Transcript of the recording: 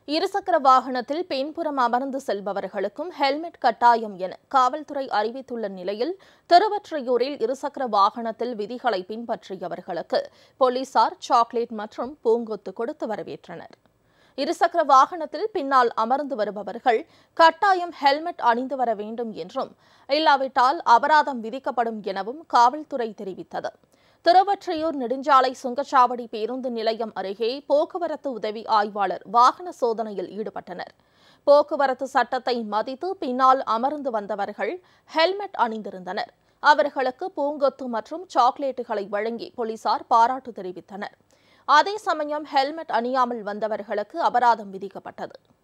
இருசக்கர வாகனத்தில் பின்புறம் அமர்ந்து செல்பவர்களுக்கும் ஹெல்மெட் கட்டாயம் என காவல்துறை அறிவித்துள்ள நிலையில் திருவொற்றியூரில் இருசக்கர வாகனத்தில் விதிகளை பின்பற்றியவர்களுக்கு போலீசார் சாக்லேட் மற்றும் பூங்கொத்து கொடுத்து வரவேற்றனர் இருசக்கர வாகனத்தில் பின்னால் அமர்ந்து வருபவர்கள் கட்டாயம் ஹெல்மெட் அணிந்து வர வேண்டும் என்றும் இல்லாவிட்டால் அபராதம் விதிக்கப்படும் எனவும் காவல்துறை தெரிவித்தது திருவொற்றியூர் நெடுஞ்சாலை சுங்கச்சாவடி பேருந்து நிலையம் அருகே போக்குவரத்து உதவி ஆய்வாளர் வாகன சோதனையில் ஈடுபட்டனர் போக்குவரத்து சட்டத்தை மதித்து பின்னால் அமர்ந்து வந்தவர்கள் ஹெல்மெட் அணிந்திருந்தனர் அவர்களுக்கு பூங்கொத்து மற்றும் சாக்லேட்டுகளை வழங்கி போலீசார் பாராட்டு தெரிவித்தனர் அதே சமயம் ஹெல்மெட் அணியாமல் வந்தவர்களுக்கு அபராதம் விதிக்கப்பட்டது